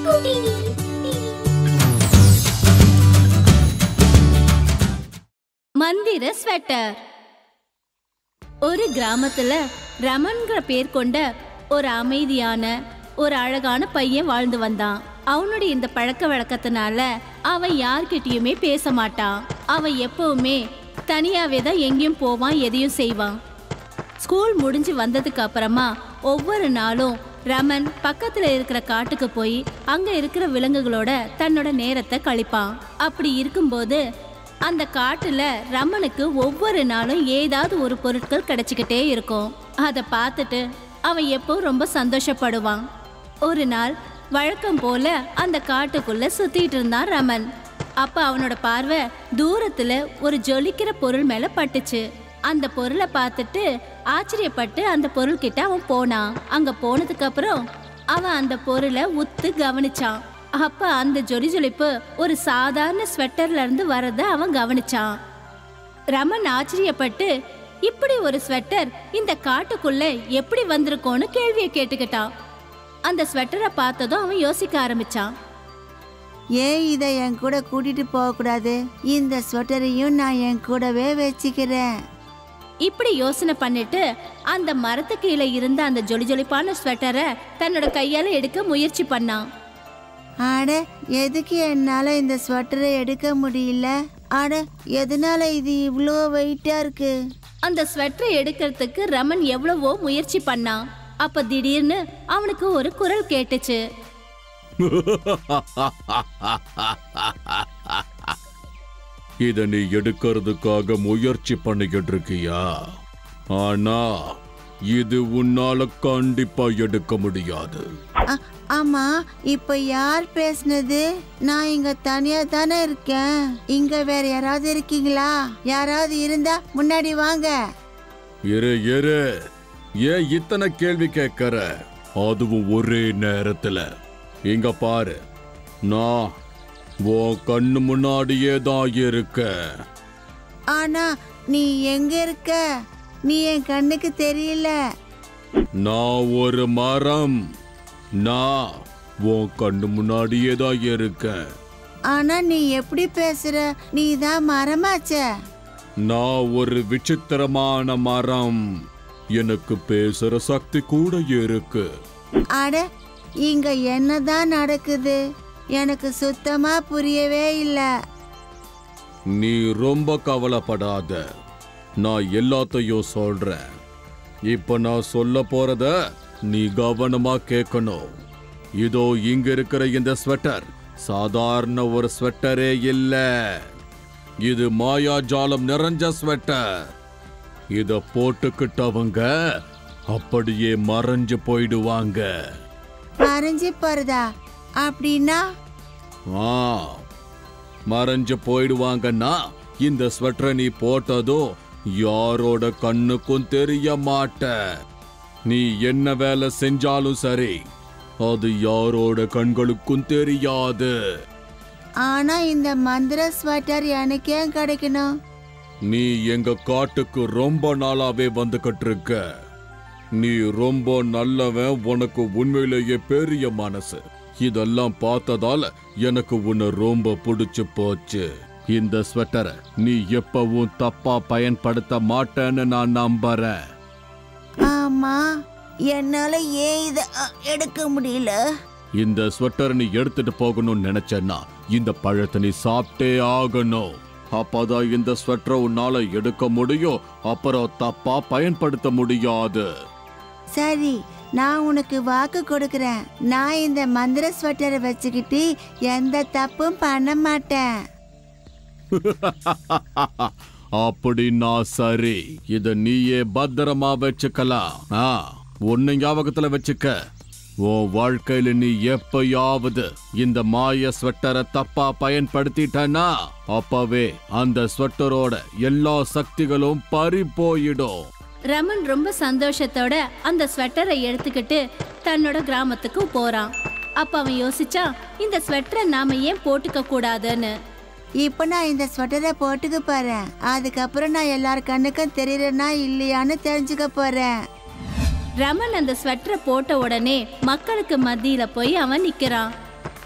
மந்திர ஸ்வெட்டர் ஒரு கிராமத்துல ரமன்கிற பேர் கொண்ட ஒரு அமைதியான ஒரு அழகான பையன் வாழ்ந்து வந்தான் அவனுடைய இந்த பழக்க வழக்கத்தினால அவன் யார்கிட்டயுமே பேச மாட்டான் அவன் எப்பவுமே தனியாவே தான் எங்கேயும் போவான் எதையும் செய்வான் ஸ்கூல் முடிஞ்சு வந்ததுக்கு அப்புறமா ஒவ்வொரு நாளும் ரமன் பக்கத்துல இருக்கிற காட்டுக்கு போய் அங்க இருக்கிற விலங்குகளோட தன்னோட நேரத்தை கழிப்பான் அப்படி இருக்கும்போது அந்த காட்டுல ரமனுக்கு ஒவ்வொரு நாளும் ஏதாவது ஒரு பொருட்கள் கிடைச்சிக்கிட்டே இருக்கும் அதை பார்த்துட்டு அவன் எப்போ ரொம்ப சந்தோஷப்படுவான் ஒரு நாள் வழக்கம் போல அந்த காட்டுக்குள்ள சுத்திட்டு இருந்தான் ரமன் அப்ப அவனோட பார்வை தூரத்துல ஒரு ஜொலிக்கிற பொருள் மேல பட்டுச்சு அந்த பொருளை பார்த்துட்டு ஆச்சரியப்பட்டு அந்த பொருள் கிட்ட அவன் போனான் அங்க போனதுக்கு அப்புறம் அவன் அந்த பொருளை உத்து கவனிச்சான் அப்ப அந்த ஜொலி ஜொலிப்பு ஒரு சாதாரண ஸ்வெட்டர்ல இருந்து வரத அவன் கவனிச்சான் ரமன் ஆச்சரியப்பட்டு இப்படி ஒரு ஸ்வெட்டர் இந்த காட்டுக்குள்ள எப்படி வந்திருக்கோன்னு கேள்வியை கேட்டுக்கிட்டான் அந்த ஸ்வெட்டரை பார்த்ததும் அவன் யோசிக்க ஆரம்பிச்சான் ஏன் இதை என் கூட கூட்டிட்டு போக கூடாது இந்த ஸ்வெட்டரையும் நான் என் கூடவே வச்சுக்கிறேன் இப்படி யோசனை பண்ணிட்டு அந்த மரத்து கீழே இருந்த அந்த ஜொலி ஜொலிப்பான ஸ்வெட்டரை தன்னோட கையால எடுக்க முயற்சி பண்ணான் அட எதுக்கு என்னால இந்த ஸ்வெட்டரை எடுக்க முடியல அட எதனால இது இவ்வளோ வெயிட்டா இருக்கு அந்த ஸ்வெட்டரை எடுக்கிறதுக்கு ரமன் எவ்வளவோ முயற்சி பண்ணான் அப்ப திடீர்னு அவனுக்கு ஒரு குரல் கேட்டுச்சு இத நீ எடுக்கிறதுக்காக முயற்சி பண்ணிக்கிட்டு இருக்கியா ஆனா இது உன்னால கண்டிப்பா எடுக்க முடியாது அ- ஆமா இப்ப யார் பேசுனது நான் இங்க தனியா தானே இருக்கேன் இங்க வேற யாராவது இருக்கீங்களா யாராவது இருந்தா முன்னாடி வாங்க இரு இரு ஏன் இத்தனை கேள்வி கேட்கற அதுவும் ஒரே நேரத்துல இங்க பாரு நான் உன் கண்ணு முன்னாடியே தான் இருக்க ஆனா நீ எங்க இருக்க நீ என் கண்ணுக்கு தெரியல நான் ஒரு மரம் நான் உன் கண்ணு முன்னாடியே தான் இருக்கேன் ஆனா நீ எப்படி பேசுற நீ தான் மரமாச்சே நான் ஒரு விசித்திரமான மரம் எனக்கு பேசுற சக்தி கூட இருக்கு அட இங்க என்னதான் நடக்குது எனக்கு சுத்தமா புரியவே இல்ல நீ ரொம்ப கவலைப்படாத நான் எல்லாத்தையும் சொல்றேன் இப்ப நான் சொல்ல போறத நீ கவனமா கேட்கணும் இதோ இங்க இருக்கிற இந்த ஸ்வெட்டர் சாதாரண ஒரு ஸ்வெட்டரே இல்ல இது மாயாஜாலம் நிறைஞ்ச ஸ்வெட்டர் இத போட்டுக்கிட்டவங்க அப்படியே மறைஞ்சு போயிடுவாங்க மறைஞ்சு போறதா அப்படின்னா ஆ மறைஞ்சு போயிடுவாங்கன்னா இந்த ஸ்வெட்டரை நீ போட்டதும் யாரோட கண்ணுக்கும் தெரிய மாட்ட நீ என்ன வேலை செஞ்சாலும் சரி அது யாரோட கண்களுக்கும் தெரியாது ஆனா இந்த மந்திர ஸ்வெட்டர் எனக்கு ஏன் கிடைக்கணும் நீ எங்க காட்டுக்கு ரொம்ப நாளாவே வந்துகிட்டு இருக்க நீ ரொம்ப நல்லவன் உனக்கு உண்மையிலேயே பெரிய மனசு இதெல்லாம் பார்த்ததால எனக்கு உன்னை ரொம்ப பிடிச்சு போச்சு இந்த ஸ்வெட்டரை நீ எப்பவும் தப்பா பயன்படுத்த மாட்டேன்னு நான் நம்புறேன் ஆமா என்னால ஏன் இத அ, எடுக்க முடியல இந்த ஸ்வெட்டர் நீ எடுத்துட்டு போகணும்னு நினைச்சேன்னா இந்த பழத்தை நீ சாப்பிட்டே ஆகணும் அப்பதான் இந்த ஸ்வெட்டரை உன்னால எடுக்க முடியும் அப்புறம் தப்பா பயன்படுத்த முடியாது சரி நான் உனக்கு வாக்கு கொடுக்கறேன் நான் இந்த மந்திர ஸ்வெட்டரை வச்சுக்கிட்டு எந்த தப்பும் பண்ண மாட்டேன் அப்படின்னா சரி இத நீயே பத்திரமா வச்சுக்கலாம் ஆ, உன்னை ஞாபகத்துல வச்சுக்க உன் வாழ்க்கையில நீ எப்பயாவது இந்த மாய ஸ்வெட்டரை தப்பா பயன்படுத்திட்டனா அப்பவே அந்த ஸ்வெட்டரோட எல்லா சக்திகளும் பறி போயிடும் ரமன் ரொம்ப சந்தோஷத்தோட அந்த ஸ்வெட்டரை எடுத்துக்கிட்டு தன்னோட கிராமத்துக்கு போறான் அப்ப அவன் யோசிச்சான் இந்த ஸ்வெட்டரை நாம ஏன் போட்டுக்க கூடாதுன்னு இப்போ நான் இந்த ஸ்வெட்டரை போட்டுக்க போறேன் அதுக்கப்புறம் நான் எல்லார் கண்ணுக்கும் தெரியறேனா இல்லையான்னு தெரிஞ்சுக்க போறேன் ரமன் அந்த ஸ்வெட்டரை போட்ட உடனே மக்களுக்கு மத்தியில போய் அவன் நிக்கிறான்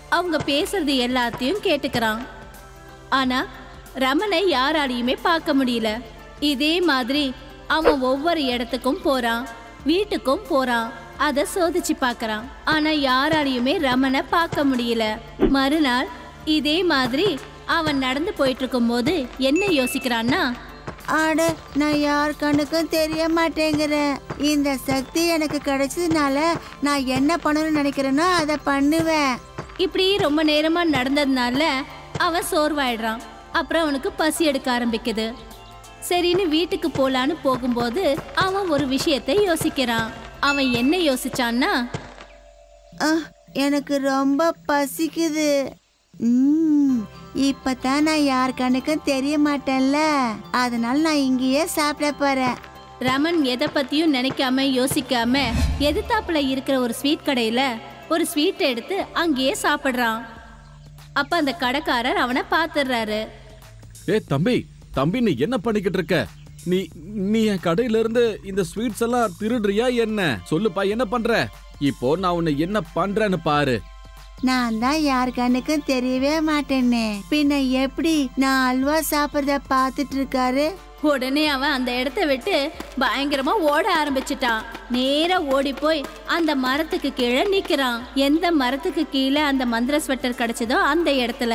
அவங்க பேசுறது எல்லாத்தையும் கேட்டுக்கிறான் ஆனா ரமனை யாராலையுமே பார்க்க முடியல இதே மாதிரி அவன் ஒவ்வொரு இடத்துக்கும் போறான் வீட்டுக்கும் போறான் அத சோதிச்சு பார்க்கறான் ஆனா யாராலையுமே ரமனை பார்க்க முடியல மறுநாள் இதே மாதிரி அவன் நடந்து போயிட்டு இருக்கும்போது என்ன யோசிக்கிறான்னா அட நான் யார் கண்ணுக்கும் தெரிய மாட்டேங்கிறேன் இந்த சக்தி எனக்கு கிடைச்சதுனால நான் என்ன பண்ணணும்னு நினைக்கிறேனோ அதை பண்ணுவேன் இப்படி ரொம்ப நேரமா நடந்ததுனால அவன் சோர்வாயிடுறான் அப்புறம் அவனுக்கு பசி எடுக்க ஆரம்பிக்குது சரின்னு வீட்டுக்கு போலான்னு போகும்போது அவன் ஒரு விஷயத்தை யோசிக்கிறான் அவன் என்ன யோசிச்சான்னா அஹ், எனக்கு ரொம்ப பசிக்குது ம், இப்பதான் நான் யார் கண்ணுக்கும் தெரிய மாட்டேன்ல அதனால நான் இங்கேயே சாப்பிட போறேன் ரமன் எதை பத்தியும் நினைக்காம யோசிக்காம எதிர்த்தாப்புல இருக்கிற ஒரு ஸ்வீட் கடையில ஒரு ஸ்வீட் எடுத்து அங்கேயே சாப்பிடுறான் அப்ப அந்த கடைக்காரர் அவனை பாத்துடுறாரு ஏய் தம்பி தம்பி நீ என்ன பண்ணிக்கிட்டு இருக்க நீ நீ என் கடையில இருந்து இந்த ஸ்வீட்ஸ் எல்லாம் திருடுறியா என்ன சொல்லுப்பா என்ன பண்ற இப்போ நான் உன்னை என்ன பண்றேன்னு பாரு நான் தான் யார் கண்ணுக்கும் தெரியவே மாட்டேனே பின்ன எப்படி நான் அல்வா சாப்பிட்றத பார்த்துட்டு இருக்காரு உடனே அவன் அந்த இடத்த விட்டு பயங்கரமா ஓட ஆரம்பிச்சிட்டான் நேரா ஓடி போய் அந்த மரத்துக்கு கீழே நிக்கிறான் எந்த மரத்துக்கு கீழே அந்த மந்திர ஸ்வெட்டர் கிடைச்சதோ அந்த இடத்துல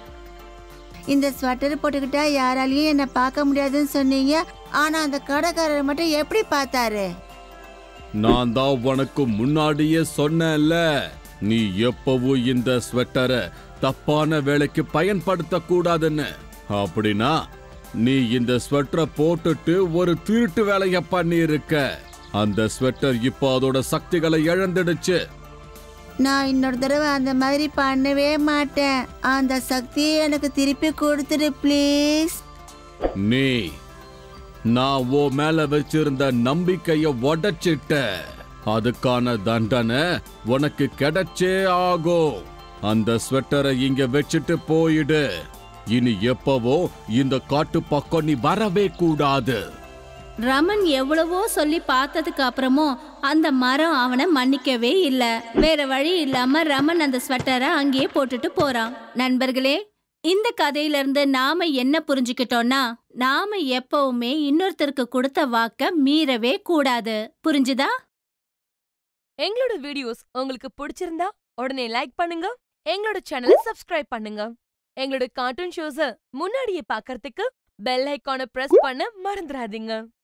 இந்த ஸ்வெட்டர் போட்டுக்கிட்டா யாராலையும் என்னை பார்க்க முடியாதுன்னு சொன்னீங்க ஆனா அந்த கடைக்காரர் மட்டும் எப்படி பார்த்தாரு நான் தான் உனக்கு முன்னாடியே சொன்னேன்ல நீ எப்பவும் இந்த ஸ்வெட்டரை தப்பான வேலைக்கு பயன்படுத்த கூடாதுன்னு அப்படின்னா நீ இந்த ஸ்வெட்டரை போட்டுட்டு ஒரு திருட்டு வேலைய பண்ணி இருக்க அந்த ஸ்வெட்டர் இப்போ அதோட சக்திகளை இழந்துடுச்சு நான் இன்னொரு தடவை அந்த மாதிரி பண்ணவே மாட்டேன் அந்த சக்தியை எனக்கு திருப்பி கொடுத்துடு ப்ளீஸ் நீ நான் ஓ மேல வச்சிருந்த நம்பிக்கைய உடைச்சிட்ட அதுக்கான தண்டனை உனக்கு கிடைச்சே ஆகும் அந்த ஸ்வெட்டரை இங்க வச்சுட்டு போயிடு இனி எப்பவோ இந்த காட்டு பக்கம் நீ வரவே கூடாது ரமன் எவ்வளவோ சொல்லி பார்த்ததுக்கு அப்புறமும் அந்த மரம் அவனை மன்னிக்கவே இல்ல வேற வழி இல்லாம ரமன் அந்த ஸ்வெட்டரை அங்கேயே போட்டுட்டு போறான் நண்பர்களே இந்த கதையில இருந்து நாம என்ன புரிஞ்சுக்கிட்டோம்னா நாம எப்பவுமே இன்னொருத்தருக்கு கொடுத்த வாக்க மீறவே கூடாது புரிஞ்சுதா எங்களோட வீடியோஸ் உங்களுக்கு பிடிச்சிருந்தா உடனே லைக் பண்ணுங்க எங்களோட சேனலை சப்ஸ்கிரைப் பண்ணுங்க எங்களோட கார்ட்டூன் ஷோஸ முன்னாடியே பார்க்கறதுக்கு பெல் ஐகானை பிரஸ் பண்ண மறந்துடாதீங்க